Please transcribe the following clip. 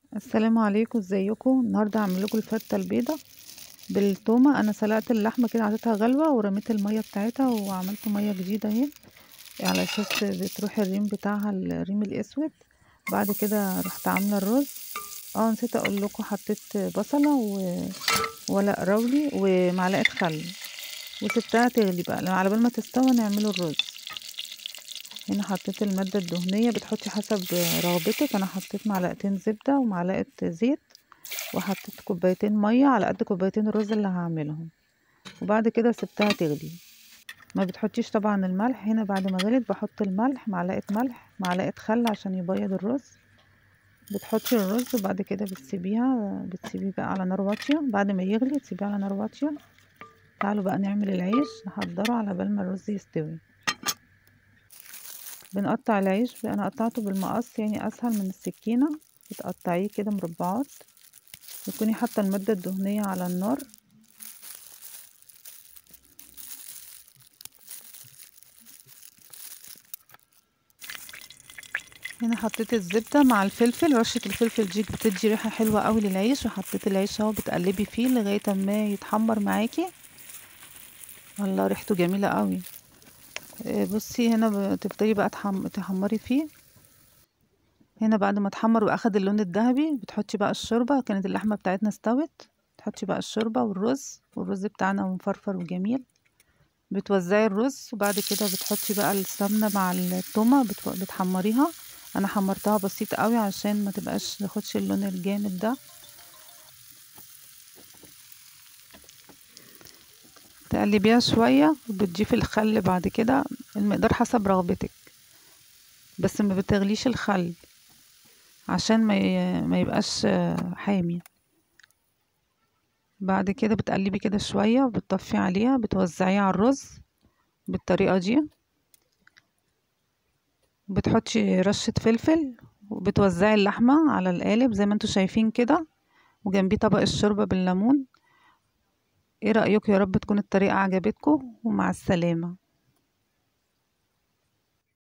السلام عليكم ازيكم النهارده هعمل لكم الفته البيضه بالتومه انا سلقت اللحمه كده عطيتها غلوه ورميت الميه بتاعتها وعملت ميه جديده اهي على اساس بتروح الريم بتاعها الريم الاسود بعد كده رحت عامله الرز اه نسيت اقول لكم حطيت بصله و... ورق راولي ومعلقه خل وسبتها تغلي بقى على بال ما تستوى نعمله الرز هنا حطيت المادة الدهنية بتحطي حسب رغبتك انا حطيت معلقتين زبدة ومعلقة زيت وحطيت كوبايتين مية على قد كوبايتين الرز اللي هعملهم وبعد كده سبتها تغلي ما بتحطيش طبعا الملح هنا بعد ما غلت بحط الملح معلقة ملح معلقة خل عشان يبيض الرز بتحطي الرز وبعد كده بتسيبيها بتسيبيه بقى على نار واطية بعد ما يغلي تسيبيه على نار واطية تعالوا بقى نعمل العيش نحضره على بال ما الرز يستوي بنقطع العيش انا قطعته بالمقص يعني اسهل من السكينه بتقطعيه كده مربعات وتكوني حاطه الماده الدهنيه على النار هنا حطيت الزبده مع الفلفل رشه الفلفل دي بتدي ريحه حلوه قوي للعيش وحطيت العيش اهو بتقلبي فيه لغايه ما يتحمر معاكي والله ريحته جميله قوي بصي هنا تفضلي بقى تحمري فيه هنا بعد ما تحمر واخد اللون الذهبي بتحطي بقى الشوربه كانت اللحمه بتاعتنا استوت تحطي بقى الشوربه والرز والرز بتاعنا مفرفر وجميل بتوزعي الرز وبعد كده بتحطي بقى السمنه مع التومه بتحمريها انا حمرتها بسيط قوي عشان ما تبقاش تاخدش اللون الجامد ده تقلبيها شوية وبتضيفي الخل بعد كده المقدار حسب رغبتك بس ما بتغليش الخل عشان ما ما يبقاش حامي بعد كده بتقلبي كده شوية وبتطفي عليها بتوزعيها على الرز بالطريقة دي بتحطي رشة فلفل وبتوزعي اللحمة على القالب زي ما انتوا شايفين كده وجنبيه طبق الشوربة بالليمون ايه رأيكم يا رب تكون الطريقة عجبتكم ومع السلامة